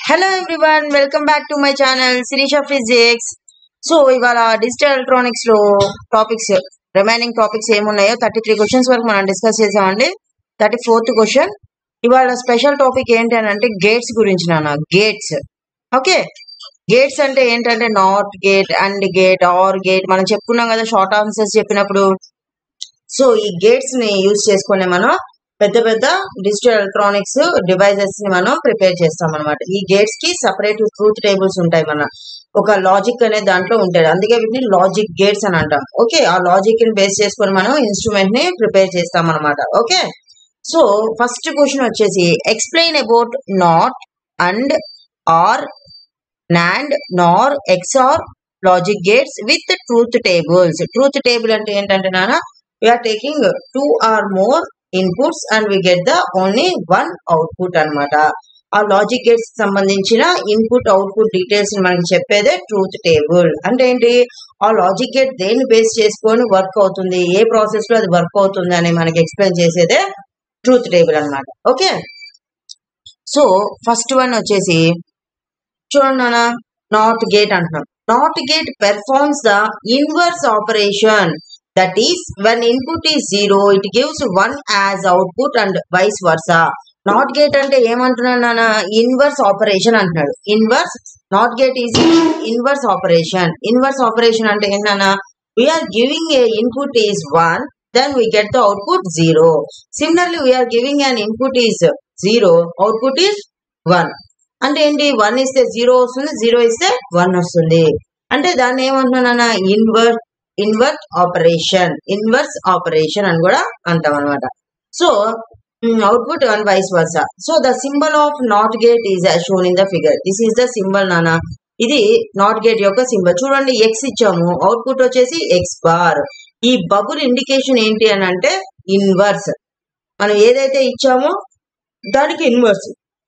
Hello everyone welcome back to my channel Sirisha physics so ఇవాళ digital electronics లో topics remaining topics ఏమున్నాయో thirty three questions వరకు మనం discuss చేసామండి థర్టీ ఫోర్త్ క్వశ్చన్ ఇవాళ స్పెషల్ టాపిక్ ఏంటి అని అంటే గేట్స్ గురించి నాన్న గేట్స్ ఓకే గేట్స్ అంటే ఏంటంటే not gate and gate are gate మనం చెప్పుకున్నాం కదా షార్ట్ ఆన్సర్స్ చెప్పినప్పుడు సో ఈ గేట్స్ ని యూజ్ చేసుకునే మనం పెద్ద పెద్ద డిజిటల్ ఎలక్ట్రానిక్స్ డివైజెస్ ని మనం ప్రిపేర్ చేస్తాం అనమాట ఈ గేట్స్ కి సపరేట్ ట్రూత్ టేబుల్స్ ఉంటాయి మన ఒక లాజిక్ అనే దాంట్లో ఉంటాయి అందుకే వీటిని లాజిక్ గేట్స్ అని అంటాం ఓకే ఆ లాజిక్ ని బేస్ చేసుకొని మనం ఇన్స్ట్రుమెంట్ ని ప్రిపేర్ చేస్తాం అనమాట ఓకే సో ఫస్ట్ క్వశ్చన్ వచ్చేసి explain about not and or nand nor XOR logic gates with truth tables truth table అంటే ఏంటంటే నాన్న we're taking two or more inputs and we get the only one output అన్నమాట ఆ logic gates సంబంధించిన input output details మనకి చెప్పేదే truth table అంటే ఏంటి ఆ లాజిక్ గేట్ దేన్ని బేస్ చేసుకొని వర్క్ అవుతుంది ఏ ప్రాసెస్ లో అది వర్క్ అవుతుంది అని మనకి ఎక్స్ప్లెయిన్ చేసేదే ట్రూత్ టేబుల్ అన్నమాట ఓకే సో ఫస్ట్ వన్ వచ్చేసి చూడండి నాన్న నాట్ గేట్ అంటున్నాం not gate performs the inverse operation that is one input is zero it gives one as output and vice versa not gate అంటే ఏమంటున్నాడు నాన్న inverse operation అంటున్నాడు inverse not gate is inverse operation inverse operation అంటే ఏంటన్నా we're giving a input is one then we get the output zero similarly we're giving an input is zero output is one అంటే ఏంటి one ఇస్తే zero వస్తుంది zero ఇస్తే one వస్తుంది అంటే దాన్ని ఏమంటున్నానన్న invert invert operation inverse operation అని కూడా అంటాం అనమాట so output one vice versa so the symbol of not gate is shown in the figure this is the symbol నానా ఇది నాట్ గేట్ యొక్క సింబల్ చూడండి ఎక్స్ ఇచ్చాము అవుట్పుట్ వచ్చేసి ఎక్స్ బార్ ఈ బబుల్ ఇండికేషన్ ఏంటి అని అంటే ఇన్వర్స్ మనం ఏదైతే ఇచ్చామో దానికి inverse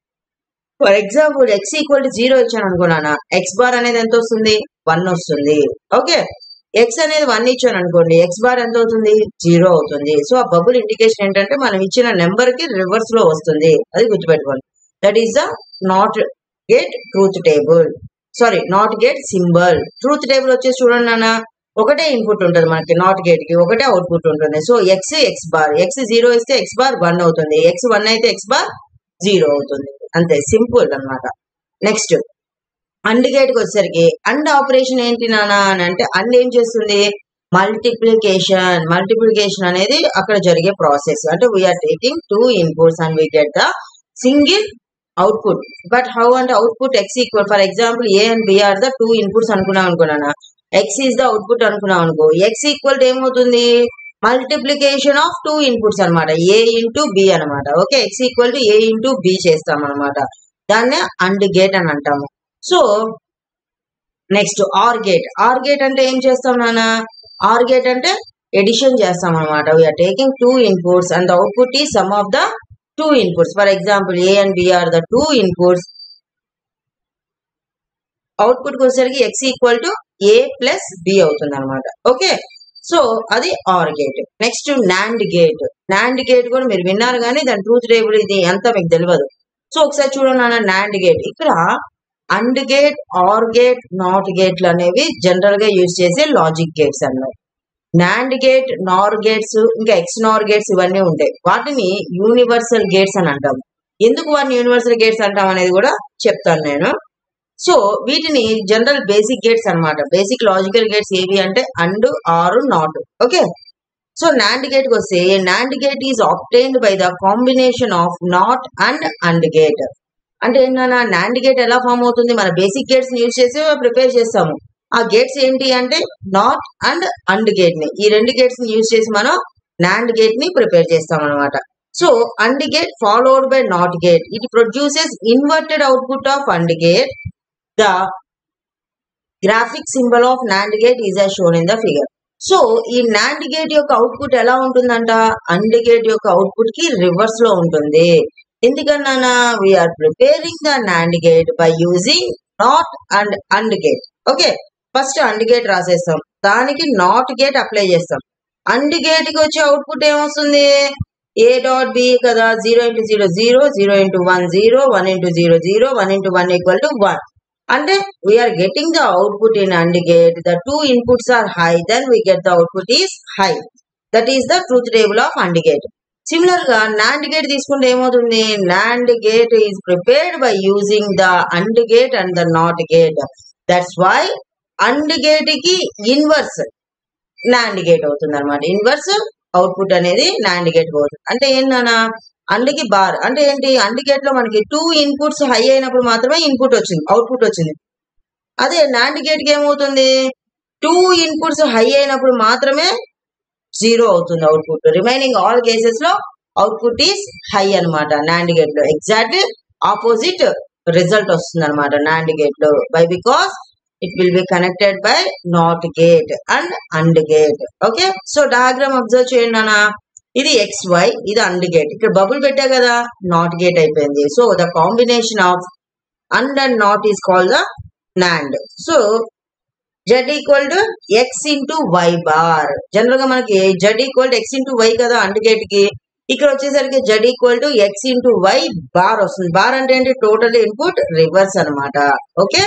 for example X equal to zero ఇచ్చాను అనుకున్నానా ఎక్స్ బార్ అనేది ఎంత వస్తుంది వన్ వస్తుంది ఓకే ఎక్స్ అనేది వన్ ఇచ్చాను అనుకోండి ఎక్స్ బార్ ఎంత అవుతుంది జీరో అవుతుంది సో ఆ బబుల్ ఇండికేషన్ ఏంటంటే మనం ఇచ్చిన నెంబర్ కి రివర్స్ లో వస్తుంది అది గుర్తుపెట్టుకోండి that is the not gate truth table sorry not gate symbol truth table వచ్చేసి చూడండి నాన్న ఒకటే ఇన్పుట్ ఉంటుంది మనకి నాట్ గేట్ కి ఒకటే అవుట్పుట్ ఉంటుంది so X X bar X zero ఇస్తే ఎక్స్ బార్ వన్ అవుతుంది ఎక్స్ వన్ అయితే ఎక్స్ బార్ జీరో అవుతుంది అంతే సింపుల్ అన్నమాట నెక్స్ట్ అండ్ గేట్ కి వచ్చేసరికి అండ్ ఆపరేషన్ ఏంటి నానా అని అంటే అండ్ ఏం చేస్తుంది మల్టిప్లికేషన్ మల్టిప్లికేషన్ అనేది అక్కడ జరిగే ప్రాసెస్ అంటే we are taking two inputs and we get the single output but how అంటే output X equal for example A and B are the two inputs అనుకున్నాం అనుకున్నానా ఎక్స్ ఈస్ ద అవుట్పుట్ అనుకున్నాం అనుకో X equal ఏమవుతుంది multiplication of two inputs అనమాట A into B అనమాట okay X equal to A into B చేస్తాం అనమాట దాన్నే అండ్ గేట్ అని అంటాము so next OR gate are gate అంటే ఏం చేస్తాం నాన్న ఆర్ గేట్ అంటే ఎడిషన్ చేస్తాం అనమాట we are taking two inputs and output is sum of the two inputs for example A and B are the two inputs output వచ్చేసరికి X equal to A plus B అవుతుంది అనమాట okay so అది OR gate next NAND gate NAND gate కూడా మీరు విన్నారు కానీ దాని truth table ఇది ఎంత మీకు తెలియదు సో ఒకసారి చూడండి అన్న నాండ్ గేట్ ఇక్కడ AND gate are gate NOT గేట్లు అనేవి జనరల్ గా యూజ్ చేసే లాజిక్ గేట్స్ అన్నమాట నాండ్ గేట్ నార్ గేట్స్ ఇంకా ఎక్స్ నార్ గేట్స్ ఇవన్నీ ఉంటాయి వాటిని యూనివర్సల్ గేట్స్ అని అంటాం ఎందుకు వాటిని యూనివర్సల్ గేట్స్ అంటాం అనేది కూడా చెప్తాను నేను సో వీటిని జనరల్ బేసిక్ గేట్స్ అన్నమాట బేసిక్ లాజికల్ గేట్స్ ఏవి అంటే AND OR NOT okay so NAND gate కి వస్తే NAND gate is obtained by the combination of NOT and AND gate అంటే ఏంటన్నా నాండ్ గేట్ ఎలా ఫామ్ అవుతుంది మన బేసిక్ గేట్స్ యూజ్ చేసి ప్రిపేర్ చేస్తాము ఆ గేట్స్ ఏంటి అంటే నాట్ అండ్ అండ్ గేట్ ని ఈ రెండు గేట్స్ ని యూజ్ చేసి మనం నాండ్ గేట్ ని ప్రిపేర్ చేస్తాం అనమాట so AND gate followed by NOT gate it produces inverted output of AND gate the graphic symbol of NAND gate is a shown in the figure so ఈ NAND gate యొక్క output ఎలా ఉంటుందంట AND gate యొక్క output కి reverse లో ఉంటుంది ఎందుకన్నా we are preparing the NAND gate by using NOT and AND gate okay first AND gate రాసేస్తాం దానికి నాట్ గేట్ అప్లై చేస్తాం అండ్ గేట్ కి వచ్చే అవుట్పుట్ ఏమొస్తుంది ఏ డాట్ బి కదా zero into zero zero zero into one zero one into zero zero one into one equal to one అంటే we are getting the output in AND gate the two inputs are high then we get the output is high that is the truth table of AND gate similar గా NAND gate తీసుకుంటే ఏమవుతుంది NAND gate is prepared by using the AND gate and the not gate that's why AND gate కి inverse NAND gate అవుతుంది అనమాట inverse output అనేది NAND gate పోతుంది అంటే ఏంటన్నా అండ్కి బార్ అంటే ఏంటి అండ్ గేట్ లో మనకి టూ ఇన్పుట్స్ హై అయినప్పుడు మాత్రమే ఇన్పుట్ వచ్చింది అవుట్పుట్ వచ్చింది అదే నాండ్ గేట్ కి ఏమవుతుంది టూ ఇన్పుట్స్ హై అయినప్పుడు మాత్రమే జీరో అవుతుంది అవుట్పుట్ రిమైనింగ్ ఆల్ కేసెస్ లో అవుట్పుట్ ఈస్ హై అనమాట నాండ్ గేట్ లో ఎగ్జాక్ట్లీ ఆపోజిట్ రిజల్ట్ వస్తుంది అనమాట నాండ్ గేట్ లో by because it will be connected by NOT gate and AND gate okay so diagram observe చేయండి నాన్న ఇది ఎక్స్ వై ఇది అండ్ గేట్ ఇక్కడ బబుల్ పెట్టా కదా నాట్ గేట్ అయిపోయింది so the combination of AND and NOT is call the NAND so Z equal to X into Y bar general గా మనకి Z equal to X into Y కదా AND gate కి ఇక్కడ వచ్చేసరికి Z equal to X into Y bar వస్తుంది bar అంటే ఏంటి total input reverse అన్నమాట okay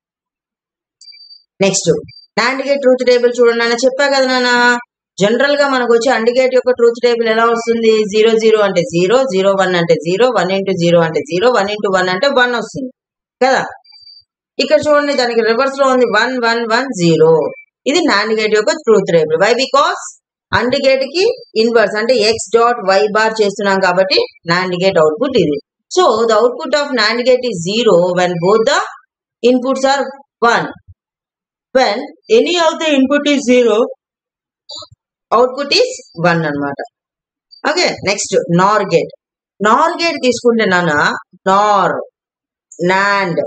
next NAND gate truth table చూడండి నాన్న చెప్పా కదా నాన్న జనరల్ గా మనకు వచ్చి అండ్ గేట్ యొక్క ట్రూత్ టేబుల్ ఎలా వస్తుంది జీరో జీరో అంటే జీరో జీరో వన్ అంటే జీరో వన్ ఇంటూ జీరో అంటే జీరో వన్ ఇంటూ వన్ అంటే వన్ వస్తుంది కదా ఇక్కడ చూడండి దానికి రివర్స్ లో ఉంది వన్ వన్ వన్ జీరో ఇది నాండ్ గేట్ యొక్క truth table why because AND gate కి ఇన్వర్స్ అంటే ఎక్స్ డాట్ వై బార్ చేస్తున్నాం కాబట్టి నాండ్ గేట్ అవుట్పుట్ ఇది so the output of NAND gate is zero when both the inputs are one when any of the input is zero output is one అన్నమాట okay next NOR gate NOR gate తీసుకుంటే నాన్న NOR NAND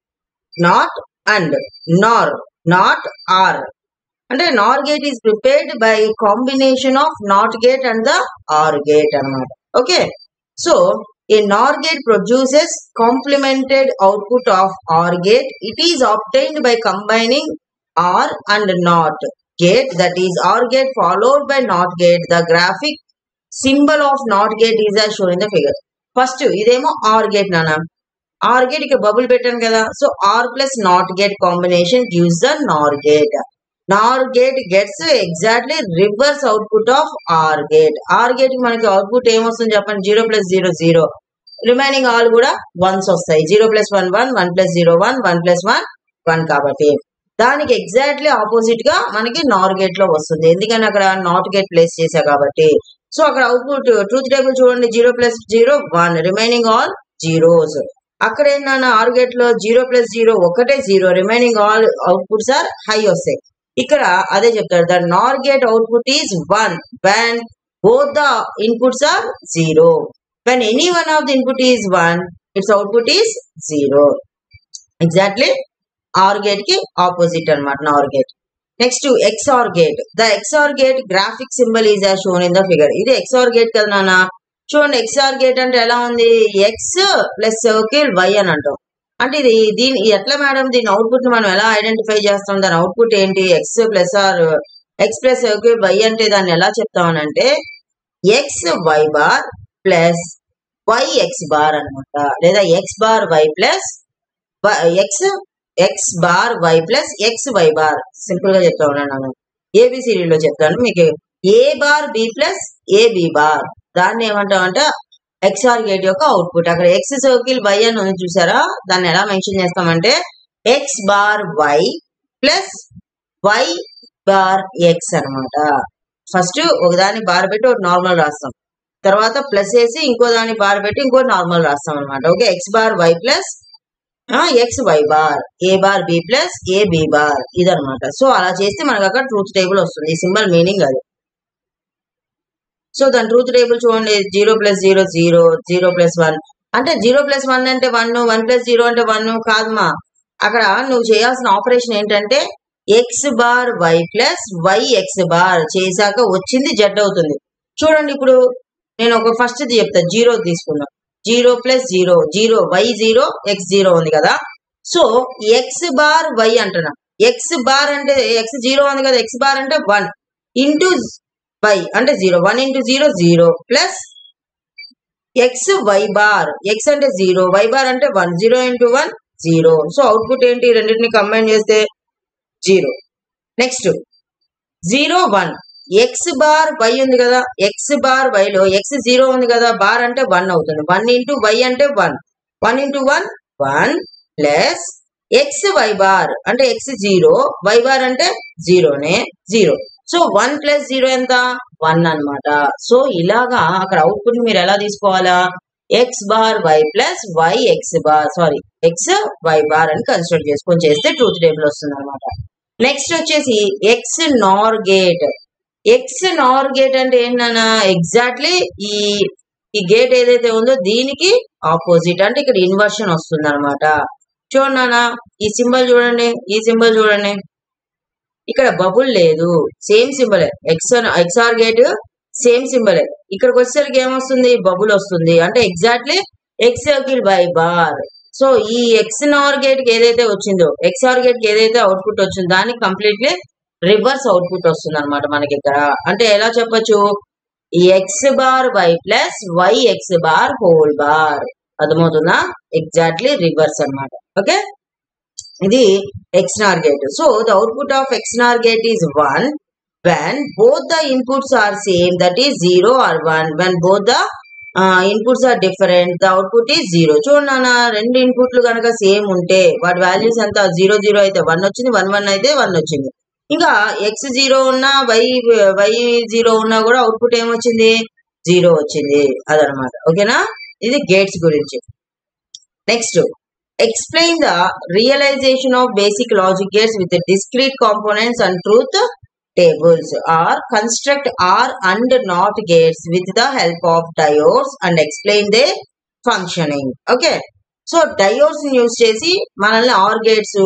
NOT AND NOR NOT OR అంటే NOR gate is prepared by combination of not gate and the OR gate అన్నమాట okay so a NOR gate produces complemented output of OR gate. It is obtained by combining OR and NOT gate that is OR gate followed by NOT gate. The graphic symbol of NOT gate is as shown in the figure. First ఇదేమో OR gate నాన్న OR gate ఇక bubble పెట్టాను కదా so OR plus NOT gate combination gives the NOR gate NOR gate gets exactly reverse output of OR gate are gate కి మనకి అవుట్పుట్ ఏమొస్తుంది చెప్పండి zero plus zero zero remaining all కూడా వన్స్ వస్తాయి zero plus one one one plus zero one one plus one one కాబట్టి దానికి exactly opposite గా మనకి నార్ గేట్ లో వస్తుంది ఎందుకని అక్కడ నాట్ గేట్ ప్లేస్ చేశా కాబట్టి సో అక్కడ అవుట్పుట్ ట్రూత్ టేబుల్ చూడండి zero plus zero one remaining all zeros అక్కడ ఏంటన్నా ఆరు గేట్ లో జీరో ప్లస్ జీరో ఒకటే zero remaining all outputs are high వస్తాయి ఇక్కడ అదే చెప్తారు the NOR gate output is one when both the inputs are zero when any one of the input is one it's output is zero exactly OR gate కి opposite అనమాట NOR gate next XOR gate the XR gate graphic symbol is shown in the figure ఇది XOR gate కదా నాన్న చూడండి XR gate అంటే ఎలా ఉంది X plus circle Y అని అంటాం అంటే ఇది దీని ఎట్లా మేడం దీని అవుట్పుట్ మనం ఎలా ఐడెంటిఫై చేస్తాం దాని అవుట్పుట్ ఏంటి X plus or X plus circle Y అంటే దాన్ని ఎలా చెప్తామనంటే X Y bar plus Y X bar అనమాట లేదా X bar Y plus X X bar Y plus X Y bar simple గా చెప్తా ఉన్నాను ఏబిసిడిలో చెప్తాను మీకు A bar B plus A B bar దాన్ని ఏమంటామంటే ఎక్స్ఆర్ గేట్ యొక్క అవుట్పుట్ అక్కడ ఎక్స్ సర్కిల్ వై అని ఉంది చూసారా దాన్ని ఎలా మెన్షన్ చేస్తామంటే X bar Y plus Y bar X అనమాట ఫస్ట్ ఒకదాని బార్ పెట్టి ఒక నార్మల్ రాస్తాం తర్వాత ప్లస్ వేసి ఇంకో దాని బార్ పెట్టి ఇంకో నార్మల్ రాస్తాం అనమాట okay X bar Y plus X Y bar A bar B plus A B bar ఇదనమాట సో అలా చేస్తే మనకు అక్కడ ట్రూత్ టేబుల్ వస్తుంది ఈ సింబల్ మీనింగ్ అది సో దాని ట్రూత్ టేబుల్ చూడండి zero plus zero zero zero plus one అంటే జీరో ప్లస్ వన్ అంటే వన్ వన్ ప్లస్ జీరో అంటే వన్ కాదమ్మా అక్కడ నువ్వు చేయాల్సిన ఆపరేషన్ ఏంటంటే X bar Y plus Y X bar చేశాక వచ్చింది జడ్ అవుతుంది చూడండి ఇప్పుడు నేను ఒక ఫస్ట్ చెప్తా జీరో తీసుకుందాం zero plus zero zero Y zero X zero ఉంది కదా సో ఎక్స్ బార్ వై అంటున్నా ఎక్స్ బార్ అంటే ఎక్స్ జీరో ఉంది కదా ఎక్స్ బార్ అంటే వన్ ఇంటూ వై అంటే zero one into zero zero plus X Y bar X అంటే zero Y bar అంటే one zero into one zero so output ఏంటి రెండింటిని కంబైన్ చేస్తే zero next zero one X bar Y ఉంది కదా X bar why లో X zero ఉంది కదా బార్ అంటే వన్ అవుతుంది వన్ ఇంటూ వై అంటే one one into one one plus X Y bar అంటే ఎక్స్ జీరో వై బార్ అంటే జీరోనే zero so one plus zero ఎంత వన్ అన్నమాట సో ఇలాగా అక్కడ అవుట్పుట్ మీరు ఎలా తీసుకోవాలా X bar Y plus Y X bar sorry X Y bar అని కన్సిడర్ చేసుకొని చేస్తే ట్రూత్ టేబుల్ వస్తుంది అనమాట నెక్స్ట్ వచ్చేసి X XNOR gate X XNOR gate అంటే ఏంటన్నా ఎగ్జాక్ట్లీ ఈ ఈ గేట్ ఏదైతే ఉందో దీనికి ఆపోజిట్ అంటే ఇక్కడ ఇన్వర్షన్ వస్తుంది అనమాట చూడండి నాన్న ఈ సింబల్ చూడండి ఈ సింబల్ చూడండి ఇక్కడ బబుల్ లేదు సేమ్ సింబలే ఎక్స్ ఎక్స్ఆర్ గేట్ సేమ్ సింబలే ఇక్కడికి వచ్చేసరికి ఏమొస్తుంది బబుల్ వస్తుంది అంటే exactly X circle Y bar so ఈ ఎక్స్ నార్ గేట్ కి ఏదైతే వచ్చిందో ఎక్స్ఆర్ గేట్ కి ఏదైతే అవుట్పుట్ వచ్చిందో దానికి కంప్లీట్లీ రివర్స్ అవుట్పుట్ వస్తుంది అనమాట మనకి ఇక్కడ అంటే ఎలా చెప్పొచ్చు X bar Y plus Y X bar whole bar అర్థమవుతుందా ఎగ్జాక్ట్లీ రివర్స్ అన్నమాట ఓకే ఇది XNOR gate so the output of XNOR gate is one when both the inputs are same that is 0 or 1 when both the uh, inputs are different the output is 0 చూడండి నాన్న రెండు ఇన్పుట్లు కనుక same ఉంటే వాటి values ఎంత zero zero అయితే one వచ్చింది వన్ వన్ అయితే వన్ వచ్చింది ఇంకా ఎక్స్ జీరో ఉన్నా వై వై జీరో ఉన్నా కూడా అవుట్పుట్ ఏమొచ్చింది జీరో వచ్చింది అదనమాట ఓకేనా ఇది గేట్స్ గురించి next explain the realization of basic logic gates with discrete components and truth tables or construct R and NOT gates with the help of diodes and explain their functioning. Okay. So diodes use చేసి మనల్ని OR gates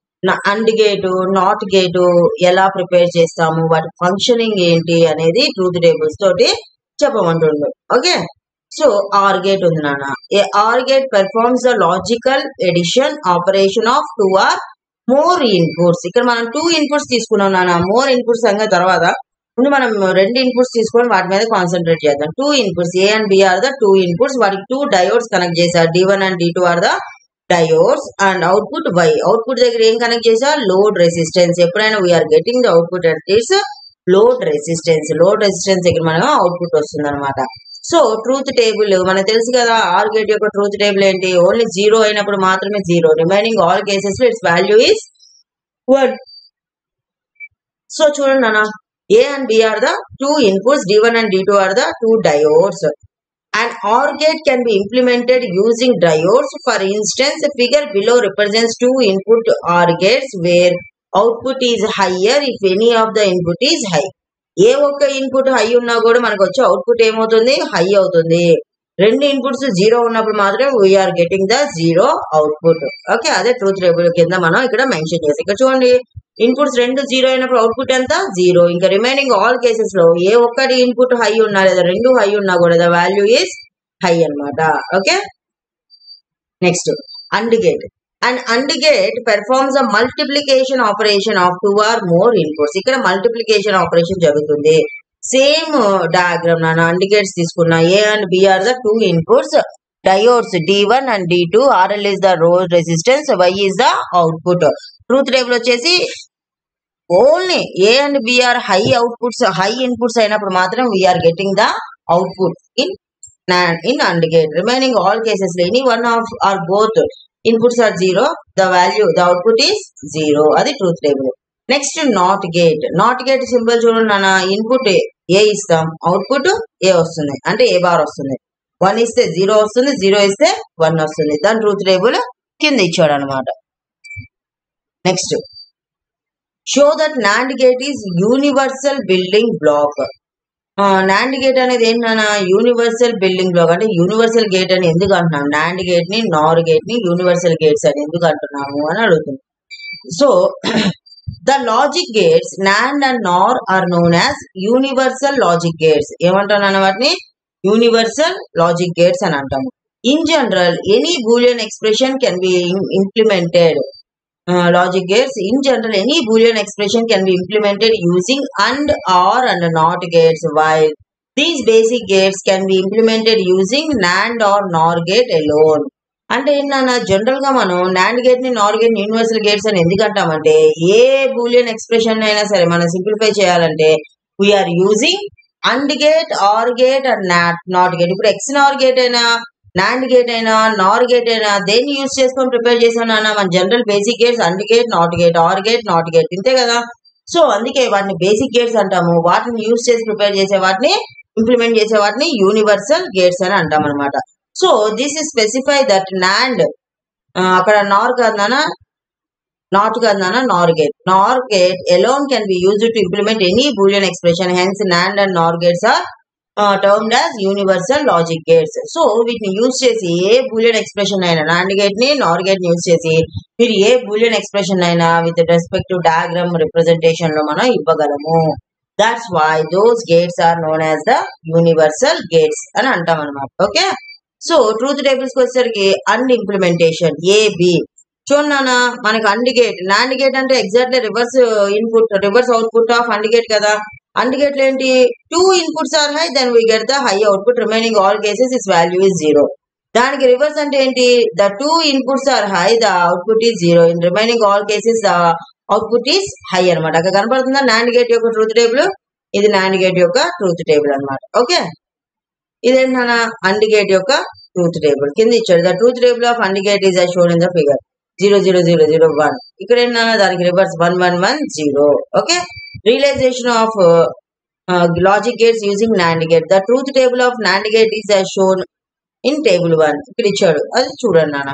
AND gate NOT gate ఎలా prepare చేస్తాము వాటి functioning ఏంటి అనేది truth tables తోటి చెప్పమంటుండు okay so OR gate ఉంది నాన్న a OR gate performs the logical addition operation of two or more inputs ఇక్కడ మనం టూ ఇన్పుట్స్ తీసుకున్నాం నాన్న మోర్ ఇన్పుట్స్ సంగతి తర్వాత ముందు మనం రెండు ఇన్పుట్స్ తీసుకొని వాటి మీద కాన్సన్ట్రేట్ చేద్దాం two inputs A and B are the two inputs వాటికి టూ డయోడ్స్ కనెక్ట్ చేశారు D one and D two are the diodes and output Y output దగ్గర ఏం కనెక్ట్ చేసా లోడ్ రెసిస్టెన్స్ ఎప్పుడైనా we're getting the output at is load resistance load resistance దగ్గర మనం output వస్తుంది అనమాట సో ట్రూత్ టేబుల్ మనకు తెలుసు కదా ఆర్ గేట్ యొక్క ట్రూత్ టేబుల్ ఏంటి ఓన్లీ జీరో అయినప్పుడు మాత్రమే జీరో రిమైనింగ్ ఆల్ కేసెస్ లో it's value is one so చూడండి నాన్న A and B are the two inputs D one and D two are the two diodes An OR gate can be implemented using diodes. For instance, the figure below represents two input OR gates where output is higher if any of the input is high. ఏ ఒక్క input high ఉన్నా కూడా మనకు వచ్చే output ఏమవుతుంది high అవుతుంది రెండు inputs zero ఉన్నప్పుడు మాత్రమే we're getting the zero output okay అదే ట్రూత్ టేబుల్ కింద మనం ఇక్కడ మెన్షన్ చేసి ఇక్కడ చూడండి ఇన్పుట్స్ రెండు జీరో అయినప్పుడు అవుట్పుట్ ఎంత జీరో ఇంకా రిమైనింగ్ ఆల్ కేసెస్ లో ఏ ఒక్కటి ఇన్పుట్ హై ఉన్నా లేదా రెండు హై ఉన్నా కూడా ద వాల్యూ ఈస్ హై అన్నమాట okay next AND gate and AND gate performs a multiplication operation of two or more inputs ఇక్కడ మల్టిప్లికేషన్ ఆపరేషన్ జరుగుతుంది సేమ్ డయాగ్రామ్ నాన్న అండ్ గేట్స్ తీసుకున్నా A and B are the two inputs diodes D one and D two RL is the load resistance Y is the output truth table వచ్చేసి only A and B are high outputs high inputs అయినప్పుడు మాత్రం we're getting the output in in AND gate remaining all cases లో any one of or both inputs are zero the value the output is zero అది truth table next NOT gate NOT gate symbol చూడండి నాన్న input A ఇస్తాం output A వస్తుంది అంటే A bar వస్తుంది one ఇస్తే zero వస్తుంది జీరో ఇస్తే వన్ వస్తుంది దాని ట్రూత్ టేబుల్ కింద ఇచ్చాడు అనమాట next show that NAND gate is universal building black NAND gate అనేది ఏంటన్నా యూనివర్సల్ బిల్డింగ్ బ్లాక్ అంటే యూనివర్సల్ గేట్ అని ఎందుకు అంటున్నాం నాండ్ గేట్ ని నార్ గేట్ ని యూనివర్సల్ గేట్స్ అని ఎందుకు అంటున్నాము అని అడుగుతుంది so the logic gates NAND and NOR are known as universal logic gates ఏమంటాను వాటిని యూనివర్సల్ లాజిక్ గేట్స్ అని అంటాము in general any Boolean expression can be implemented logic gates in general any boolean expression can be implemented using and or and not gates while these basic gates can be implemented using NAND or NOR gate alone అంటే ఏంటన్నా general గా మనం NAND gate ని NOR gate universal gates అని ఎందుకు అంటామంటే ఏ Boolean expression అయినా సరే మనం సింప్లిఫై చేయాలంటే we're using AND gate are gate and NOT NOT gate ఇప్పుడు ఎక్స్ నార్ గేట్ అయినా నాండ్ గేట్ అయినా నార్ గేట్ అయినా దేన్ని యూజ్ చేసుకొని ప్రిపేర్ చేసాను అన్న మన general basic gates AND gate NOT gate are gate NOT gate ఇంతే కదా సో అందుకే వాటిని బేసిక్ గేట్స్ అంటాము వాటిని యూజ్ చేసి ప్రిపేర్ చేసే వాటిని ఇంప్లిమెంట్ చేసే వాటిని యూనివర్సల్ గేట్స్ అని అంటాం అనమాట so this is specify that NAND అక్కడ నార్ కాదు నాన్న నాట్ కాదు నాన్న NOR gate NOR gate alone can be use to implement any Boolean expression hence NAND and NOR gates are termed as universal logic gates so వీటిని use చేసి ఏ Boolean expression అయినా NAND gate ని NOR gate ని use చేసి మీరు ఏ Boolean expression అయినా with respect to diagram representation లో మనం ఇవ్వగలము that's why those gates are known as the universal gates అని అంటాం అనమాట ఓకే సో ట్రూత్ టేబుల్స్ కి వచ్చేసరికి అండ్ ఇంప్లిమెంటేషన్ ఏ బి చూడన్నా మనకి అండ్ గేట్ నాండ్ గేట్ అంటే exactly reverse input reverse output of AND gate కదా అండ్ గేట్ ఏంటి two inputs are high then we get the high output remaining all cases is value is zero దానికి reverse అంటే ఏంటి the two inputs are high the output is zero in remaining all cases the output is high అనమాట అక్కడ కనపడుతుందా NAND gate యొక్క truth table ఇది NAND gate యొక్క truth table అనమాట ఓకే ఇదేంటన్నా అండ్ గేట్ యొక్క ట్రూత్ టేబుల్ కింద ఇచ్చాడు the truth table of AND gate is shown in the figure zero zero zero zero one ఇక్కడ ఏంటన్నా దానికి reverse one one one zero okay realization of logic gates using NAND gate the truth table of NAND gate is shown in table one ఇక్కడ ఇచ్చాడు అది చూడండి నాన్న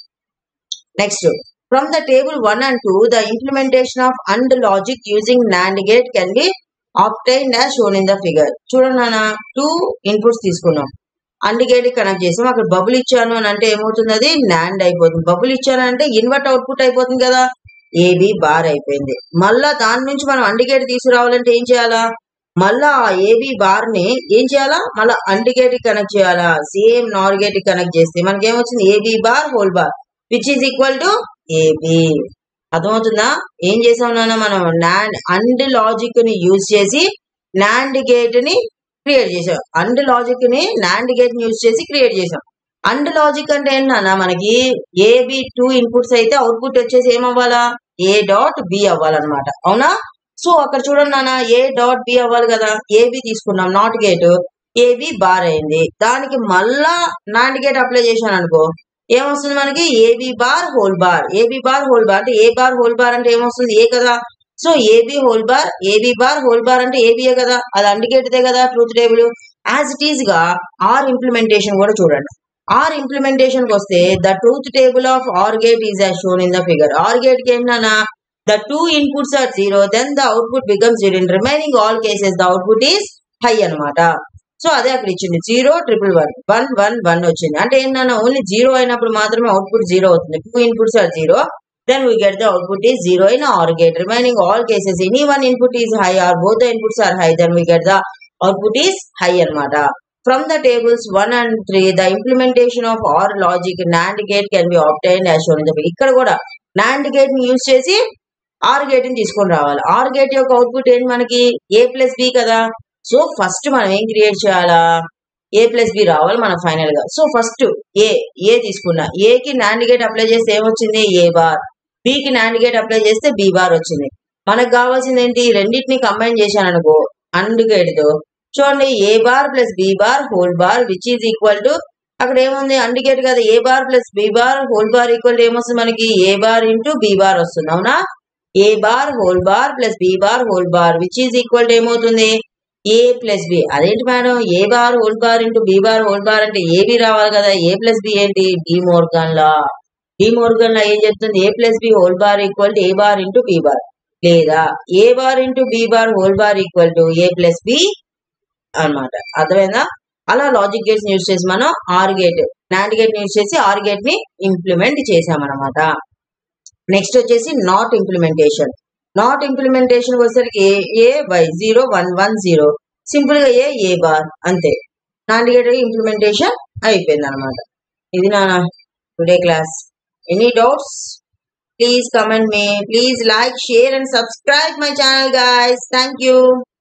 next from the table one and two the implementation of AND logic using NAND gate can be obtained as shown in the figure చూడండి నాన్న two inputs తీసుకున్నాం AND gate connect చేసాం అక్కడ బబుల్ ఇచ్చాను అని అంటే ఏమవుతుంది అది నాండ్ అయిపోతుంది బబుల్ ఇచ్చాను అంటే ఇన్వర్ట్ అవుట్పుట్ అయిపోతుంది కదా ఏబి బార్ అయిపోయింది మళ్ళా దాని నుంచి మనం అండ్ గేట్ తీసుకురావాలంటే ఏం చేయాలా మళ్ళా ఆ ఏబి బార్ ని ఏం చేయాలా మళ్ళా అండ్ గేట్ కనెక్ట్ చేయాలా సేమ్ నార్ గేట్ కనెక్ట్ చేస్తే మనకి ఏమొచ్చింది AB bar whole bar which is equal to AB అర్థమవుతుందా ఏం చేసాం నాన్న మనం నాండ్ అండ్ లాజిక్ ని యూజ్ చేసి నాండ్ గేట్ ని క్రియేట్ చేసాం అండ్ లాజిక్ ని నాండ్ గేట్ ని యూజ్ చేసి క్రియేట్ చేసాం అండ్ లాజిక్ అంటే ఏంటన్నా మనకి ఏబి టూ ఇన్పుట్స్ అయితే అవుట్పుట్ వచ్చేసి ఏమవ్వాలా ఏ డాట్ బి అవ్వాలన్నమాట అవునా సో అక్కడ చూడండి నాన్న ఏ డాట్ బి అవ్వాలి కదా ఏబి తీసుకున్నాం నాట్ గేట్ ఏబి బార్ అయింది దానికి మళ్ళా నాండ్ గేట్ అప్లై చేశాను అనుకో ఏమొస్తుంది మనకి AB bar whole bar AB bar whole bar అంటే ఏ బార్ హోల్ బార్ అంటే ఏమొస్తుంది ఏ కదా so AB whole bar AB bar whole bar అంటే ఏబిఏ కదా అది అండికేట్దే కదా truth table as it is గా ఆర్ ఇంప్లిమెంటేషన్ కూడా చూడండి ఆర్ ఇంప్లిమెంటేషన్ కి వస్తే the truth table of OR gate is as shown in the figure OR gate కి ఏంటన్నా the two inputs are zero then the output become zero in remaining all cases the output is high అనమాట so అదే అక్కడ ఇచ్చింది zero triple one one one one వచ్చింది అంటే ఏంటన్నా only zero అయినప్పుడు మాత్రమే అవుట్పుట్ జీరో అవుతుంది two inputs are zero then we get the output is 0 in OR gate. Remaining all cases, any one input is high or both the inputs are high, then we get the output is high anamata. From the tables 1 and 3, the implementation of OR logic NAND gate can be obtained as shown in the figure. ఇక్కడ కూడా NAND gate ని use చేసి OR gate ని తీసుకొని రావాలి OR gate యొక్క output ఏంటి మనకి ఏ ప్లస్ బి కదా సో ఫస్ట్ మనం ఏం క్రియేట్ చేయాలా ఏ ప్లస్ బి రావాలి మన ఫైనల్ గా సో ఫస్ట్ ఏ ఏ తీసుకున్నా ఏ కి నాండ్ గేట్ అప్లై చేస్తే ఏమొచ్చింది ఏ బార్ బి కి నాండ్ గేట్ అప్లై చేస్తే బి బార్ వచ్చింది మనకు కావాల్సింది ఏంటి రెండింటిని కంబైన్ చేశాను అనుకో అండ్ గేట్ తో చూడండి A bar plus B bar whole bar which is equal to అక్కడ ఏముంది అండ్ గేట్ కదా A bar plus B bar whole bar equal to ఏమొస్తుంది మనకి A bar into B bar వస్తుంది అవునా A bar whole bar plus B bar whole bar which is equal to ఏమవుతుంది A plus B అదేంటి madam A bar whole bar into B bar whole bar అంటే AB రావాలి కదా ఏ plus B ఏంటి De Morgan law De Morgan law ఏం చెప్తుంది A plus B whole bar equal to A bar into B bar లేదా A bar into B bar whole bar equal to A plus B అన్నమాట అర్థమైందా అలా logic gates use చేసి మనం OR gate NAND gate use చేసి OR gate ని implement చేసామన్నమాట next వచ్చేసి నాట్ ఇంప్లిమెంటేషన్ నాట్ ఇంప్లిమెంటేషన్ వచ్చేసరికి A by zero one one zero simple గా ఏ ఏ బార్ అంతే నాండ్ గేట్ ఇంప్లిమెంటేషన్ అయిపోయింది అనమాట ఇది నా today class any doubts please comment మీ please like share and subscribe my channel guys thank you